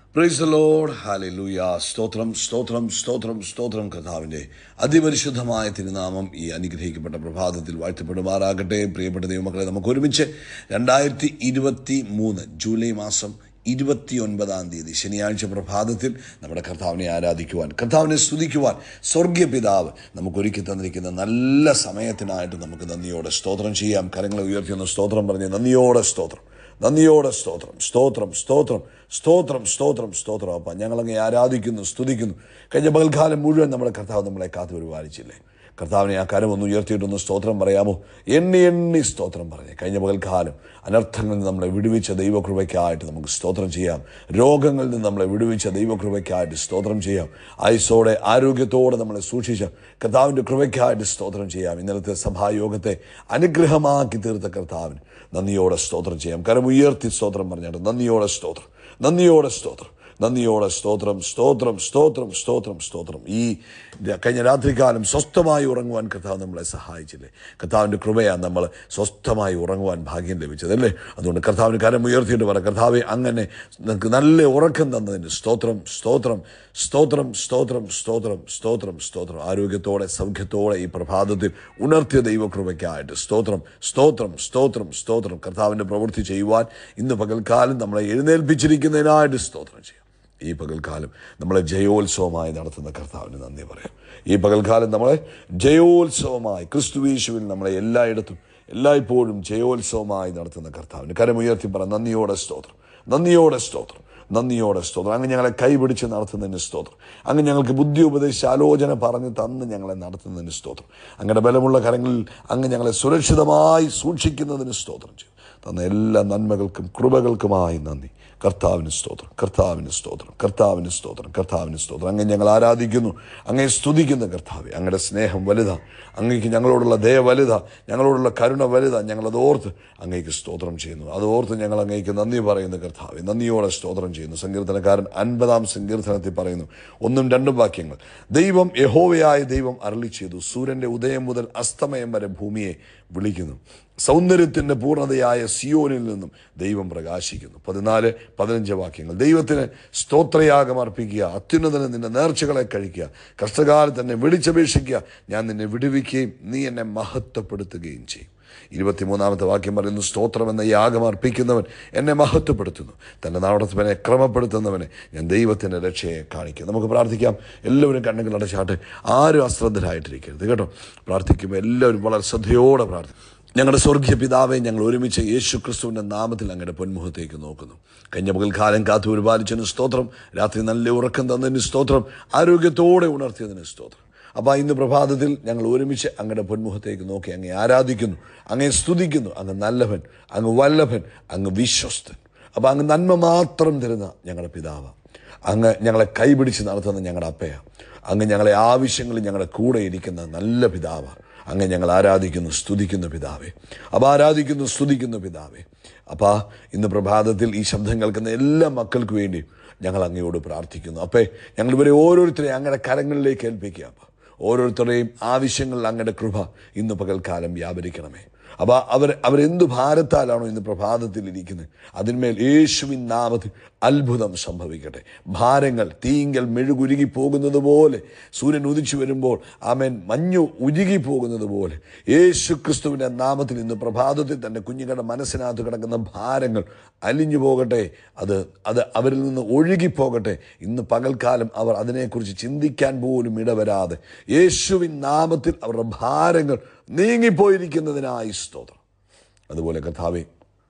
price load ഹാലൂയ സ്തോത്രം സ്തോത്രം സ്തോത്രം സ്തോത്രം കഥാവിൻ്റെ അതിപരിശുദ്ധമായ തിരുനാമം ഈ അനുഗ്രഹിക്കപ്പെട്ട പ്രഭാതത്തിൽ വാഴ്ത്തപ്പെടുമാറാകട്ടെ പ്രിയപ്പെട്ട ദൈവമക്കളെ നമുക്ക് ഒരുമിച്ച് രണ്ടായിരത്തി ഇരുപത്തി മൂന്ന് ജൂലൈ മാസം ഇരുപത്തി ഒൻപതാം തീയതി ശനിയാഴ്ച പ്രഭാതത്തിൽ നമ്മുടെ കർത്താവിനെ ആരാധിക്കുവാൻ കർത്താവിനെ സ്തുതിക്കുവാൻ സ്വർഗീയ പിതാവ് നമുക്ക് ഒരുക്കി തന്നിരിക്കുന്ന നല്ല സമയത്തിനായിട്ട് നമുക്ക് നന്ദിയോടെ സ്തോത്രം ചെയ്യാം കരങ്ങളെ ഉയർത്തിയൊന്ന് സ്തോത്രം പറഞ്ഞ് നന്ദിയോടെ സ്തോത്രം നന്ദിയോടെ സ്തോത്രം സ്തോത്രം സ്തോത്രം സ്തോത്രം സ്തോത്രം സ്തോത്രം അപ്പം ഞങ്ങളങ്ങ് ആരാധിക്കുന്നു സ്തുതിക്കുന്നു കഴിഞ്ഞ പകൽക്കാലം മുഴുവൻ നമ്മുടെ കർത്താവ് നമ്മളെ കാത്തു പരിപാലിച്ചില്ലേ കർത്താവിനെ ആ കരം ഒന്ന് ഉയർത്തിയിട്ടൊന്ന് സ്തോത്രം പറയാമോ എണ്ണി എണ്ണി സ്തോത്രം പറഞ്ഞേ കഴിഞ്ഞ പകൽക്കാലം അനർത്ഥങ്ങളിൽ നിന്ന് നമ്മളെ വിടുവിച്ച ദൈവകൃപയ്ക്കായിട്ട് നമുക്ക് സ്തോത്രം ചെയ്യാം രോഗങ്ങളിൽ നിന്ന് നമ്മളെ വിടുവിച്ച ദൈവകൃപയ്ക്കായിട്ട് സ്തോത്രം ചെയ്യാം ആയുസോടെ ആരോഗ്യത്തോടെ നമ്മളെ സൂക്ഷിച്ച കർത്താവിൻ്റെ കൃപയ്ക്കായിട്ട് സ്തോത്രം ചെയ്യാം ഇന്നലത്തെ സഭായോഗത്തെ അനുഗ്രഹമാക്കി തീർത്ത കർത്താവിന് നന്ദിയോടെ സ്തോത്രം ചെയ്യാം കരം ഉയർത്തി സ്തോത്രം പറഞ്ഞിട്ട് നന്ദിയോടെ സ്തോത്രം നന്ദിയോടെ സ്തോത്രം നന്ദിയോടെ സ്തോത്രം സ്തോത്രം സ്തോത്രം സ്തോത്രം സ്തോത്രം ഈ കഴിഞ്ഞ രാത്രികാലം സ്വസ്ഥമായി ഉറങ്ങുവാൻ കർത്താവ് നമ്മളെ സഹായിച്ചില്ലേ കർത്താവിൻ്റെ കൃപയാണ് നമ്മൾ സ്വസ്ഥമായി ഉറങ്ങുവാൻ ഭാഗ്യം ലഭിച്ചത് അല്ലേ അതുകൊണ്ട് കർത്താവിന് കരം ഉയർത്തിയിട്ട് പറ കർത്താവെ അങ്ങനെ നിങ്ങൾക്ക് നല്ല ഉറക്കം തന്നതിന് സ്തോത്രം സ്തോത്രം സ്തോത്രം സ്തോത്രം സ്തോത്രം സ്തോത്രം സ്തോത്രം ആരോഗ്യത്തോടെ സൗഖ്യത്തോടെ ഈ പ്രഭാതത്തിൽ ഉണർത്തിയ ദൈവകൃപയ്ക്കായിട്ട് സ്തോത്രം സ്തോത്രം സ്തോത്രം സ്തോത്രം കർത്താവിൻ്റെ പ്രവൃത്തി ചെയ്യുവാൻ ഇന്ന് പകൽക്കാലം നമ്മളെ എഴുന്നേൽപ്പിച്ചിരിക്കുന്നതിനായിട്ട് സ്തോത്രം ചെയ്യാം ഈ പകൽക്കാലം നമ്മളെ ജയോത്സവമായി നടത്തുന്ന കർത്താവിന് നന്ദി പറയാം ഈ പകൽക്കാലം നമ്മളെ ജയോത്സവമായി ക്രിസ്തുവീശുവിൽ നമ്മളെ എല്ലായിടത്തും എല്ലായ്പ്പോഴും ജയോത്സവമായി നടത്തുന്ന കർത്താവിന് കരമുയർത്തി പറ നന്ദിയോടെ സ്തോത്രം നന്ദിയോടെ സ്തോത്രം നന്ദിയോടെ സ്തോത്രം അങ്ങ് ഞങ്ങളെ കൈപിടിച്ച് നടത്തുന്നതിന് സ്തോത്രം അങ്ങ് ഞങ്ങൾക്ക് ബുദ്ധി ഉപദേശിച്ച് ആലോചന പറഞ്ഞ് തന്ന് ഞങ്ങളെ നടത്തുന്നതിന് സ്തോത്രം അങ്ങയുടെ ബലമുള്ള കരങ്ങളിൽ അങ്ങ് ഞങ്ങളെ സുരക്ഷിതമായി സൂക്ഷിക്കുന്നതിന് സ്തോത്രം ചെയ്യും തന്ന എല്ലാ നന്മകൾക്കും കൃപകൾക്കുമായി നന്ദി കർത്താവിന് സ്തോത്രം കർത്താവിന് സ്തോത്രം കർത്താവിന് സ്തോത്രം കർത്താവിന് സ്തോത്രം അങ്ങ് ഞങ്ങൾ ആരാധിക്കുന്നു അങ്ങേ സ്തുതിക്കുന്ന കർത്താവെ അങ്ങയുടെ സ്നേഹം വലുതാ അങ്ങേക്ക് ഞങ്ങളോടുള്ള ദയ വലുതാ ഞങ്ങളോടുള്ള കരുണ വലുതാ ഞങ്ങളത് ഓർത്ത് അങ്ങേക്ക് സ്തോത്രം ചെയ്യുന്നു അത് ഓർത്ത് ഞങ്ങൾ അങ്ങേക്ക് നന്ദി പറയുന്ന കർത്താവെ നന്ദിയോടെ സ്തോത്രം ചെയ്യുന്നു സങ്കീർത്തനക്കാരൻ അൻപതാം സങ്കീർത്തനത്തിൽ പറയുന്നു ഒന്നും രണ്ടും വാക്യങ്ങൾ ദൈവം യഹോവയായ ദൈവം അരളി ചെയ്തു സൂര്യന്റെ ഉദയം മുതൽ അസ്തമയം വരെ ഭൂമിയെ വിളിക്കുന്നു സൗന്ദര്യത്തിൻ്റെ പൂർണ്ണതയായ സിയോനിൽ നിന്നും ദൈവം പ്രകാശിക്കുന്നു പതിനാല് പതിനഞ്ച് വാക്യങ്ങൾ ദൈവത്തിന് സ്തോത്രയാഗം അർപ്പിക്കുക അത്യുന്നതന് നിന്റെ നേർച്ചകളെ കഴിക്കുക കഷ്ടകാലത്ത് എന്നെ വിളിച്ചപേക്ഷിക്കുക ഞാൻ നിന്നെ വിടുവിക്കുകയും നീ എന്നെ മഹത്വപ്പെടുത്തുകയും ചെയ്യും ഇരുപത്തിമൂന്നാമത്തെ വാക്യം പറയുന്നു സ്തോത്രം എന്ന യാഗം അർപ്പിക്കുന്നവൻ എന്നെ മഹത്വപ്പെടുത്തുന്നു തൻ്റെ നടത്തുവനെ ക്രമപ്പെടുത്തുന്നവനെ ഞാൻ ദൈവത്തിൻ്റെ രക്ഷയെ കാണിക്കും നമുക്ക് പ്രാർത്ഥിക്കാം എല്ലാവരും കണ്ണുകൾ അടച്ചാട്ട് ആരും അശ്രദ്ധരായിട്ടിരിക്കരുത് കേട്ടോ പ്രാർത്ഥിക്കുമ്പോൾ എല്ലാവരും വളരെ ശ്രദ്ധയോടെ പ്രാർത്ഥിക്കും ഞങ്ങളുടെ സ്വർഗീയ പിതാവെ ഞങ്ങൾ ഒരുമിച്ച് യേശു ക്രിസ്തുവിൻ്റെ നാമത്തിൽ അങ്ങയുടെ പൊന്മുഖത്തേക്ക് നോക്കുന്നു കഴിഞ്ഞ പകൽക്കാലം കാത്തു പരിപാലിച്ചതിന് സ്തോത്രം രാത്രി നല്ല ഉറക്കം തന്നതിന് സ്തോത്രം ആരോഗ്യത്തോടെ ഉണർത്തിയതിന് സ്തോത്രം അപ്പോൾ ഇന്ന് പ്രഭാതത്തിൽ ഞങ്ങൾ ഒരുമിച്ച് അങ്ങയുടെ പൊന്മുഖത്തേക്ക് നോക്കി അങ്ങേ ആരാധിക്കുന്നു അങ്ങേ സ്തുതിക്കുന്നു അങ്ങ് നല്ലവൻ അങ്ങ് വല്ലഭൻ അങ്ങ് വിശ്വസ്തൻ അപ്പോൾ അങ്ങ് നന്മ മാത്രം തരുന്ന ഞങ്ങളുടെ പിതാവ് അങ്ങ് ഞങ്ങളെ കൈപിടിച്ച് നടത്തുന്ന ഞങ്ങളുടെ അപ്പയാണ് അങ്ങ് ഞങ്ങളെ ആവശ്യങ്ങളിൽ ഞങ്ങളുടെ കൂടെ ഇരിക്കുന്ന നല്ല പിതാവാണ് അങ്ങ് ഞങ്ങൾ ആരാധിക്കുന്നു സ്തുതിക്കുന്ന പിതാവേ അപ്പോൾ ആരാധിക്കുന്നു സ്തുതിക്കുന്ന പിതാവേ അപ്പോൾ ഇന്ന് പ്രഭാതത്തിൽ ഈ ശബ്ദം കേൾക്കുന്ന എല്ലാ മക്കൾക്ക് വേണ്ടി ഞങ്ങൾ അങ്ങയോട് പ്രാർത്ഥിക്കുന്നു അപ്പേ ഞങ്ങൾ ഇവരെ ഓരോരുത്തരെയും അങ്ങയുടെ കരങ്ങളിലേക്ക് ഏൽപ്പിക്കുക അപ്പം ഓരോരുത്തരുടെയും ആവശ്യങ്ങളിൽ അങ്ങയുടെ കൃപ ഇന്ന് പകൽക്കാലം വ്യാപരിക്കണമേ അപ്പോൾ അവർ അവരെന്ത് ഭാരത്താലാണോ ഇന്ന് പ്രഭാതത്തിൽ ഇരിക്കുന്നത് അതിന്മേൽ യേശുവിൻ നാമത്തിൽ അത്ഭുതം സംഭവിക്കട്ടെ ഭാരങ്ങൾ തീങ്കൽ മെഴുകുരുകി പോകുന്നത് പോലെ സൂര്യൻ ഉദിച്ചു വരുമ്പോൾ ആമേൻ മഞ്ഞു ഉരുകി പോകുന്നത് പോലെ യേശു ക്രിസ്തുവിൻ്റെ നാമത്തിൽ ഇന്ന് പ്രഭാതത്തിൽ തന്നെ കുഞ്ഞുങ്ങളുടെ മനസ്സിനകത്ത് കിടക്കുന്ന ഭാരങ്ങൾ അലിഞ്ഞു പോകട്ടെ അത് അത് അവരിൽ നിന്ന് ഒഴുകിപ്പോകട്ടെ ഇന്ന് പകൽക്കാലം അവർ അതിനെക്കുറിച്ച് ചിന്തിക്കാൻ പോലും ഇടവരാതെ യേശുവിൻ നാമത്തിൽ അവരുടെ ഭാരങ്ങൾ നീങ്ങിപ്പോയിരിക്കുന്നതിനായി സ്തോത്രം അതുപോലെ കർത്താവെ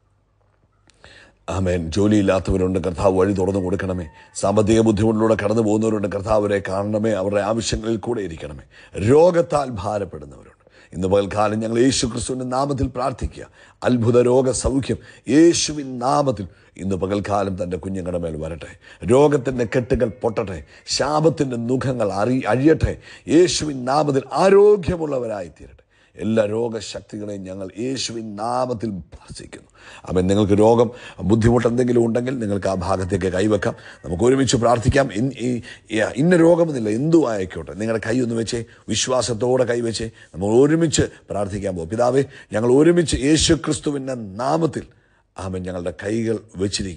ആമേൻ ജോലിയില്ലാത്തവരുണ്ട് കർത്താവ് വഴി തുറന്നു കൊടുക്കണമേ സാമ്പത്തിക ബുദ്ധിമുട്ടിലൂടെ കടന്നു പോകുന്നവരുണ്ട് കർത്താവ് അവരെ കാണണമേ അവരുടെ ആവശ്യങ്ങളിൽ കൂടെ ഇരിക്കണമേ രോഗത്താൽ ഭാരപ്പെടുന്നവരുണ്ട് ഇന്ന് പകൽക്കാലം ഞങ്ങൾ യേശു ക്രിസ്തുവിൻ്റെ നാമത്തിൽ പ്രാർത്ഥിക്കുക അത്ഭുത രോഗ സൗഖ്യം യേശുവിൻ നാമത്തിൽ ഇന്ന് പകൽക്കാലം തൻ്റെ കുഞ്ഞുങ്ങളുടെ മേൽ വരട്ടെ രോഗത്തിൻ്റെ കെട്ടുകൾ പൊട്ടട്ടെ ശാപത്തിൻ്റെ മുഖങ്ങൾ അറി അഴിയട്ടെ യേശുവിൻ നാമത്തിൽ ആരോഗ്യമുള്ളവരായി തീരട്ടെ എല്ലാ രോഗശക്തികളെയും ഞങ്ങൾ യേശുവിൻ നാമത്തിൽ ഭർസിക്കുന്നു അവൻ നിങ്ങൾക്ക് രോഗം ബുദ്ധിമുട്ട് എന്തെങ്കിലും ഉണ്ടെങ്കിൽ നിങ്ങൾക്ക് ആ ഭാഗത്തേക്ക് കൈവെക്കാം നമുക്ക് ഒരുമിച്ച് പ്രാർത്ഥിക്കാം ഇൻ- ഈ- ഈ- ഇന്ന രോഗമെന്നില്ല എന്തു ആയിക്കോട്ടെ നിങ്ങളുടെ കൈ ഒന്ന് വെച്ചേ വിശ്വാസത്തോടെ കൈവച്ചേ നമ്മൾ ഒരുമിച്ച് പ്രാർത്ഥിക്കാൻ പോകും പിതാവേ ഞങ്ങൾ ഒരുമിച്ച് യേശു ക്രിസ്തുവിൻ്റെ നാമത്തിൽ ആമൻ ഞങ്ങളുടെ കൈകൾ വെച്ചിരിക്കുക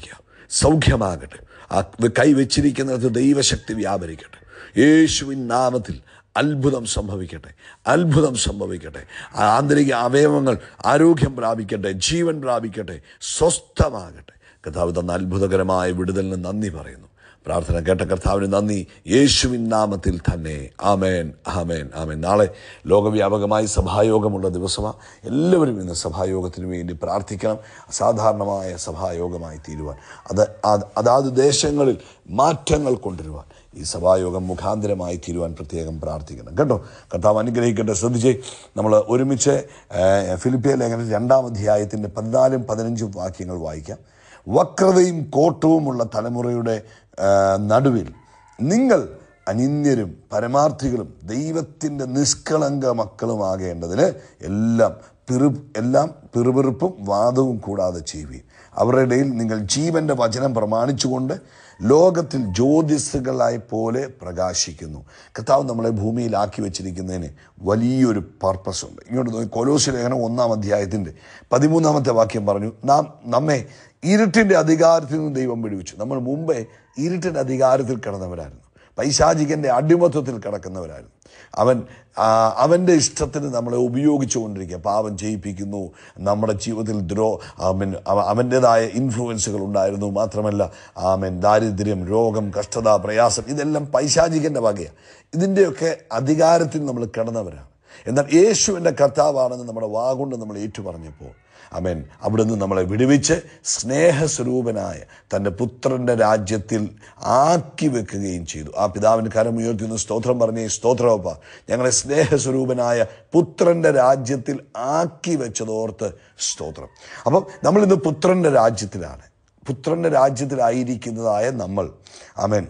സൗഖ്യമാകട്ടെ ആ കൈ വെച്ചിരിക്കുന്നിടത്ത് ദൈവശക്തി വ്യാപരിക്കട്ടെ യേശുവിൻ നാമത്തിൽ അത്ഭുതം സംഭവിക്കട്ടെ അത്ഭുതം സംഭവിക്കട്ടെ ആ ആന്തരിക അവയവങ്ങൾ ആരോഗ്യം പ്രാപിക്കട്ടെ ജീവൻ പ്രാപിക്കട്ടെ സ്വസ്ഥമാകട്ടെ കർത്താവ് തന്ന അത്ഭുതകരമായ വിടുതലിന് നന്ദി പറയുന്നു പ്രാർത്ഥന കേട്ട കർത്താവിന് നന്ദി യേശുവിൻ നാമത്തിൽ തന്നെ ആമേൻ ആമേൻ ആമേൻ നാളെ ലോകവ്യാപകമായി സഭായോഗമുള്ള ദിവസമാണ് എല്ലാവരും ഇന്ന് സഭായോഗത്തിന് വേണ്ടി പ്രാർത്ഥിക്കണം അസാധാരണമായ സഭായോഗമായി തീരുവാൻ അത് അത് അതാത് ദേശങ്ങളിൽ മാറ്റങ്ങൾ കൊണ്ടുവരുവാൻ ഈ സഭായോഗം മുഖാന്തരമായി തീരുവാൻ പ്രത്യേകം പ്രാർത്ഥിക്കണം കേട്ടോ കർത്താവ് അനുഗ്രഹിക്കട്ടെ ശ്രദ്ധിച്ചേ നമ്മൾ ഒരുമിച്ച് ഏഹ്, ഫിലിപ്പിയ ലേഖനം രണ്ടാം അധ്യായത്തിൻ്റെ പതിനാലും പതിനഞ്ചും വാക്യങ്ങൾ വായിക്കാം വക്രതയും കോട്ടവുമുള്ള തലമുറയുടെ ആ, നടുവിൽ നിങ്ങൾ അനിന്യരും പരമാർത്ഥികളും ദൈവത്തിൻ്റെ നിഷ്കളങ്ക മക്കളുമാകേണ്ടതിന് എല്ലാം പിറു എല്ലാം പിറുപിറുപ്പും വാദവും കൂടാതെ ചെയ്യുകയും അവരുടെ ഇടയിൽ നിങ്ങൾ ജീവന്റെ വചനം പ്രമാണിച്ചുകൊണ്ട് ലോകത്തിൽ ജ്യോതിസുകളായി പോലെ പ്രകാശിക്കുന്നു കർത്താവ് നമ്മളെ ഭൂമിയിലാക്കി വെച്ചിരിക്കുന്നതിന് വലിയൊരു പർപ്പസ് ഉണ്ട് ഇങ്ങോട്ട് നോക്കി കൊലോസ് ലേഖനം ഒന്നാം അധ്യായത്തിൻ്റെ പതിമൂന്നാമത്തെ വാക്യം പറഞ്ഞു നാം നമ്മെ ഇരുട്ടിൻ്റെ അധികാരത്തിൽ നിന്ന് ദൈവം വിടുവിച്ചു നമ്മൾ മുമ്പേ ഇരുട്ടിൻ്റെ അധികാരത്തിൽ കിടന്നവരായിരുന്നു പൈശാചികന്റെ അടിമത്വത്തിൽ കിടക്കുന്നവരായിരുന്നു അവൻ ആ, അവൻ്റെ ഇഷ്ടത്തിന് നമ്മളെ ഉപയോഗിച്ചുകൊണ്ടിരിക്കുക പാപം ചെയ്യിപ്പിക്കുന്നു നമ്മുടെ ജീവിതത്തിൽ ദ്രോ അവൻ അവൻ്റെതായ ഇൻഫ്ലുവൻസുകൾ ഉണ്ടായിരുന്നു മാത്രമല്ല ആമൻ ദാരിദ്ര്യം രോഗം കഷ്ടത പ്രയാസം ഇതെല്ലാം പൈശാചികന്റെ വകയാണ് ഇതിൻ്റെയൊക്കെ അധികാരത്തിൽ നമ്മൾ കിടന്നവരാണ് എന്നാൽ യേശുവിൻ്റെ കർത്താവാണെന്ന് നമ്മുടെ വാഗുകൊണ്ട് നമ്മൾ ഏറ്റുപറഞ്ഞപ്പോൾ അമേൻ അവിടുന്ന് നമ്മളെ വിടുവിച്ച് സ്നേഹസ്വരൂപനായ തൻ്റെ പുത്രൻ്റെ രാജ്യത്തിൽ ആക്കി വെക്കുകയും ചെയ്തു ആ പിതാവിൻ്റെ കരം ഉയർത്തി നിന്ന് സ്തോത്രം പറഞ്ഞേ സ്തോത്രമപ്പ ഞങ്ങളെ സ്നേഹസ്വരൂപനായ പുത്രൻ്റെ രാജ്യത്തിൽ ആക്കി വെച്ചതോർത്ത് സ്തോത്രം അപ്പം നമ്മളിന്ന് പുത്രൻ്റെ രാജ്യത്തിലാണ് പുത്രൻ്റെ രാജ്യത്തിലായിരിക്കുന്നതായ നമ്മൾ അമേൻ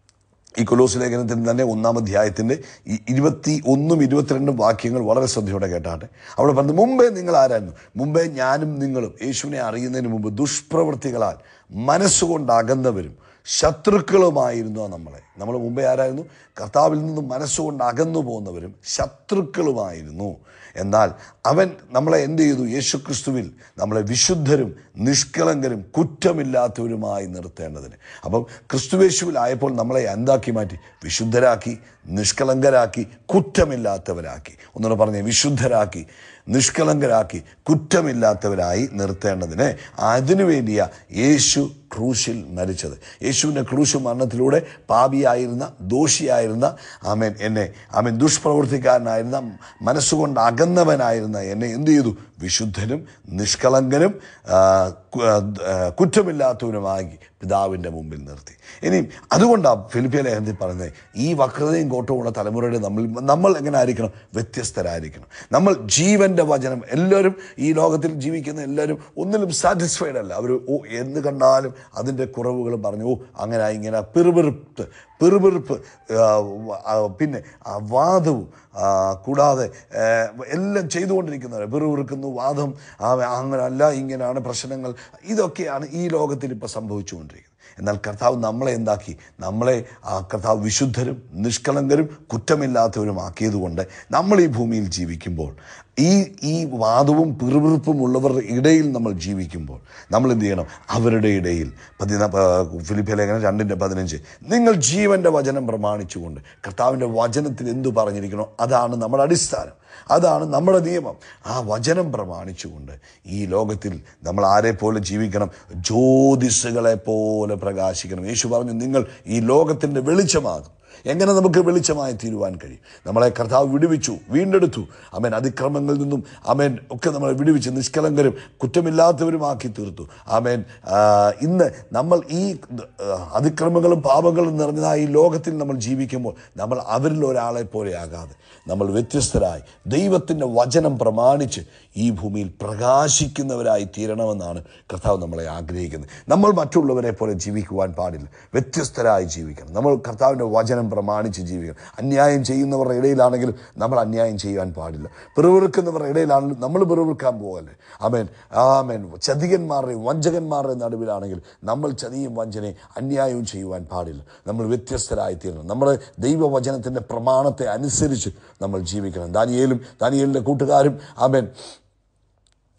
ഈ കൊലോസ് ലേഖനത്തിൽ തന്നെ ഒന്നാം അധ്യായത്തിൻ്റെ ഈ ഇരുപത്തി ഒന്നും ഇരുപത്തിരണ്ടും വാക്യങ്ങൾ വളരെ ശ്രദ്ധയോടെ കേട്ടാട്ടെ അവിടെ പറഞ്ഞു മുമ്പേ നിങ്ങൾ ആരായിരുന്നു മുമ്പേ ഞാനും നിങ്ങളും യേശുവിനെ അറിയുന്നതിന് മുമ്പ് ദുഷ്പ്രവൃത്തികളാൽ മനസ്സുകൊണ്ട് അകന്നവരും ശത്രുക്കളുമായിരുന്നു നമ്മളെ നമ്മൾ മുമ്പേ ആരായിരുന്നു കർത്താവിൽ നിന്നും മനസ്സുകൊണ്ട് അകന്നു പോകുന്നവരും ശത്രുക്കളുമായിരുന്നു എന്നാൽ അവൻ നമ്മളെ എന്ത് ചെയ്തു യേശുക്രിസ്തുവിൽ നമ്മളെ വിശുദ്ധരും നിഷ്കളങ്കരും കുറ്റമില്ലാത്തവരുമായി നിർത്തേണ്ടതിന് അപ്പം ക്രിസ്തുവേശുവിലായപ്പോൾ നമ്മളെ എന്താക്കി മാറ്റി വിശുദ്ധരാക്കി നിഷ്കളങ്കരാക്കി കുറ്റമില്ലാത്തവരാക്കി ഒന്നുകൂടെ പറഞ്ഞേ വിശുദ്ധരാക്കി നിഷ്കളങ്കരാക്കി കുറ്റമില്ലാത്തവരായി നിർത്തേണ്ടതിന് അതിനു വേണ്ടിയാ യേശു ക്രൂശിൽ മരിച്ചത് യേശുവിൻ്റെ ക്രൂശ് മരണത്തിലൂടെ പാപിയായിരുന്ന ദോഷിയായിരുന്ന ആമേൻ എന്നെ ആമേൻ ദുഷ്പ്രവൃത്തിക്കാരനായിരുന്ന മനസ്സുകൊണ്ട് അകന്നവനായിരുന്ന എന്നെ എന്ത് ചെയ്തു വിശുദ്ധനും നിഷ്കളങ്കനും ആ, കു- ആ, കുറ്റമില്ലാത്തവനുമായി പിതാവിൻ്റെ മുമ്പിൽ നിർത്തി ഇനി അതുകൊണ്ടാണ് ഫിലിപ്പിയ ലേഖനത്തിൽ പറയുന്നത് ഈ വക്രതയും കോട്ടവുമുള്ള തലമുറയുടെ നമ്മൾ നമ്മൾ എങ്ങനെ ആയിരിക്കണം വ്യത്യസ്തരായിരിക്കണം നമ്മൾ ജീവന്റെ വചനം എല്ലാവരും ഈ ലോകത്തിൽ ജീവിക്കുന്ന എല്ലാവരും ഒന്നിലും സാറ്റിസ്ഫൈഡ് അല്ല അവർ ഓ എന്ത് കണ്ടാലും അതിൻ്റെ കുറവുകൾ പറഞ്ഞു ഓ അങ്ങനെ ഇങ്ങനെ പിറുപിറുപ്പ് പിറുപിറുപ്പ് ആ, വ- ആ, പിന്നെ ആ വാദവും ആ, കൂടാതെ ആ, എല്ലാം ചെയ്തുകൊണ്ടിരിക്കുന്നവർ പിറുപിറുക്കുന്നു വാദം ആ, അങ്ങനെ അല്ല ഇങ്ങനെയാണ് പ്രശ്നങ്ങൾ ഇതൊക്കെയാണ് ഈ ലോകത്തിൽ ഇപ്പോൾ സംഭവിച്ചുകൊണ്ടിരിക്കുന്നത് എന്നാൽ കർത്താവ് നമ്മളെ എന്താക്കി നമ്മളെ ആ കർത്താവ് വിശുദ്ധരും നിഷ്കളങ്കരും കുറ്റമില്ലാത്തവരും ആക്കിയതുകൊണ്ട് നമ്മൾ ഈ ഭൂമിയിൽ ജീവിക്കുമ്പോൾ ഈ ഈ വാദവും പിറുപിറുപ്പും ഉള്ളവരുടെ ഇടയിൽ നമ്മൾ ജീവിക്കുമ്പോൾ നമ്മൾ എന്ത് ചെയ്യണം അവരുടെ ഇടയിൽ പതിന ഫിലിപ്പിയ ലേഖനം രണ്ടിൻ്റെ പതിനഞ്ച് നിങ്ങൾ ജീവന്റെ വചനം പ്രമാണിച്ചുകൊണ്ട് കർത്താവിൻ്റെ വചനത്തിൽ എന്തു പറഞ്ഞിരിക്കണോ അതാണ് നമ്മുടെ അടിസ്ഥാനം അതാണ് നമ്മുടെ നിയമം ആ വചനം പ്രമാണിച്ചുകൊണ്ട് ഈ ലോകത്തിൽ നമ്മൾ ആരെ പോലെ ജീവിക്കണം ജ്യോതിസുകളെ പോലെ പ്രകാശിക്കണം യേശു പറഞ്ഞു നിങ്ങൾ ഈ ലോകത്തിൻ്റെ വെളിച്ചമാകും എങ്ങനെ നമുക്ക് വെളിച്ചമായി തീരുവാൻ കഴിയും നമ്മളെ കർത്താവ് വിടുവിച്ചു വീണ്ടെടുത്തു അമേൻ അതിക്രമങ്ങളിൽ നിന്നും അമേൻ ഒക്കെ നമ്മളെ വിടുവിച്ച് നിഷ്കളങ്കരും കുറ്റമില്ലാത്തവരുമാക്കി തീർത്തു ആമേൻ ആ, ഇന്ന് നമ്മൾ ഈ ആ, അതിക്രമങ്ങളും പാപങ്ങളും നിറഞ്ഞതായ ഈ ലോകത്തിൽ നമ്മൾ ജീവിക്കുമ്പോൾ നമ്മൾ അവരിൽ ഒരാളെ പോലെ ആകാതെ നമ്മൾ വ്യത്യസ്തരായി ദൈവത്തിൻ്റെ വചനം പ്രമാണിച്ച് ഈ ഭൂമിയിൽ പ്രകാശിക്കുന്നവരായി തീരണമെന്നാണ് കർത്താവ് നമ്മളെ ആഗ്രഹിക്കുന്നത് നമ്മൾ മറ്റുള്ളവരെ പോലെ ജീവിക്കുവാൻ പാടില്ല വ്യത്യസ്തരായി ജീവിക്കണം നമ്മൾ കർത്താവിൻ്റെ വചനം പ്രമാണിച്ച് ജീവിക്കണം അന്യായം ചെയ്യുന്നവരുടെ ഇടയിലാണെങ്കിലും നമ്മൾ അന്യായം ചെയ്യാൻ പാടില്ല പിറുവിറുക്കുന്നവരുടെ ഇടയിലാണെങ്കിലും നമ്മൾ പിറുവിറുക്കാൻ പോകല്ലേ ആമേൻ ആമേൻ ചതികന്മാരുടെയും വഞ്ചകന്മാരുടെയും നടുവിലാണെങ്കിൽ നമ്മൾ ചതിയും വഞ്ചനയും അന്യായവും ചെയ്യുവാൻ പാടില്ല നമ്മൾ വ്യത്യസ്തരായി തീരണം നമ്മുടെ ദൈവവചനത്തിൻ്റെ പ്രമാണത്തെ അനുസരിച്ച് നമ്മൾ ജീവിക്കണം ദാനിയേലും ദാനിയേലിൻ്റെ കൂട്ടുകാരും ആമേൻ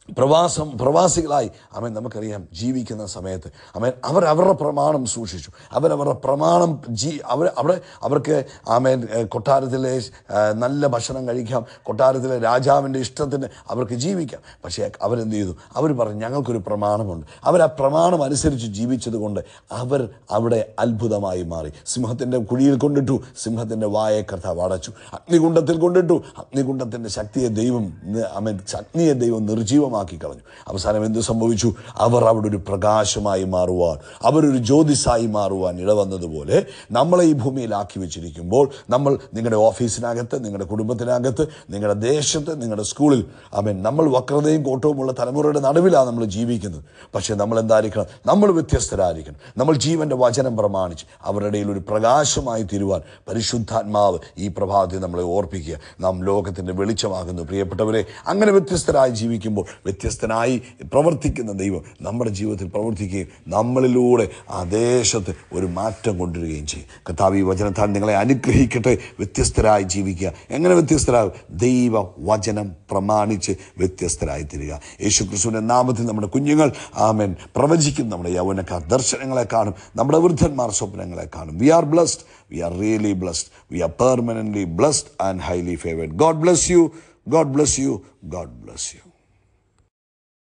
പ്രവാസം പ്രവാസികളായി അവൻ നമുക്കറിയാം ജീവിക്കുന്ന സമയത്ത് അവൻ അവർ അവരുടെ പ്രമാണം സൂക്ഷിച്ചു അവരവരുടെ പ്രമാണം ജീ അവർ അവിടെ അവർക്ക് ആമേൻ ഏഹ്, കൊട്ടാരത്തിലെ ഏഹ്, നല്ല ഭക്ഷണം കഴിക്കാം കൊട്ടാരത്തിലെ രാജാവിൻ്റെ ഇഷ്ടത്തിന് അവർക്ക് ജീവിക്കാം പക്ഷേ അവരെന്ത് ചെയ്തു അവർ പറഞ്ഞു ഞങ്ങൾക്കൊരു പ്രമാണമുണ്ട് അവർ ആ പ്രമാണം അനുസരിച്ച് ജീവിച്ചത് കൊണ്ട് അവർ അവിടെ അത്ഭുതമായി മാറി സിംഹത്തിൻ്റെ കുഴിയിൽ കൊണ്ടിട്ടു സിംഹത്തിൻ്റെ വായെ കർത്താവ് അടച്ചു അഗ്നികുണ്ഡത്തിൽ കൊണ്ടിട്ടു അഗ്നികുണ്ഡത്തിൻ്റെ ശക്തിയെ ദൈവം നി- അവൻ അഗ്നിയെ ദൈവം നിർജീവമാക്കി കളഞ്ഞു അവസാനം എന്ത് സംഭവിച്ചു അവർ അവിടെ ഒരു പ്രകാശമായി മാറുവാൻ അവരൊരു ജ്യോതിസായി മാറുവാൻ ഇടവന്നതുപോലെ നമ്മളെ ഈ ഭൂമിയിലാക്കി വെച്ചിരിക്കുമ്പോൾ നമ്മൾ നിങ്ങളുടെ ഓഫീസിനകത്ത് നിങ്ങളുടെ കുടുംബത്തിനകത്ത് നിങ്ങളുടെ ദേശത്ത് നിങ്ങളുടെ സ്കൂളിൽ അവൻ നമ്മൾ വക്രതയും കോട്ടവുമുള്ള തലമുറയുടെ നടുവിലാണ് നമ്മൾ ജീവിക്കുന്നത് പക്ഷേ നമ്മൾ എന്തായിരിക്കണം നമ്മൾ വ്യത്യസ്തരായിരിക്കണം നമ്മൾ ജീവന്റെ വചനം പ്രമാണിച്ച് അവരുടെ ഇടയിൽ ഒരു പ്രകാശമായി തീരുവാൻ പരിശുദ്ധാത്മാവ് ഈ പ്രഭാതത്തിൽ നമ്മളെ ഓർപ്പിക്കുക നാം ലോകത്തിന്റെ വെളിച്ചമാകുന്നു പ്രിയപ്പെട്ടവരെ അങ്ങനെ വ്യത്യസ്തരായി ജീവിക്കുമ്പോൾ വ്യത്യസ്തനായി പ്രവർത്തിക്കുന്ന ദൈവം നമ്മുടെ ജീവിതത്തിൽ പ്രവർത്തിക്കുകയും നമ്മളിലൂടെ ആ ദേശത്ത് ഒരു മാറ്റം കൊണ്ടുവരികയും ചെയ്യും കർത്താവ് ഈ വചനത്താൽ നിങ്ങളെ അനുഗ്രഹിക്കട്ടെ വ്യത്യസ്തരായി ജീവിക്കുക എങ്ങനെ വ്യത്യസ്തരാകും ദൈവ വചനം പ്രമാണിച്ച് വ്യത്യസ്തരായി തീരുക യേശു ക്രിസ്തുവിൻ്റെ നാമത്തിൽ നമ്മുടെ കുഞ്ഞുങ്ങൾ ആമേൻ പ്രവചിക്കും നമ്മുടെ യൗവനക്കാർ ദർശനങ്ങളെ കാണും നമ്മുടെ വൃദ്ധന്മാർ സ്വപ്നങ്ങളെ കാണും we are blessed we are really blessed we are permanently blessed and highly favoured God bless you God bless you God bless U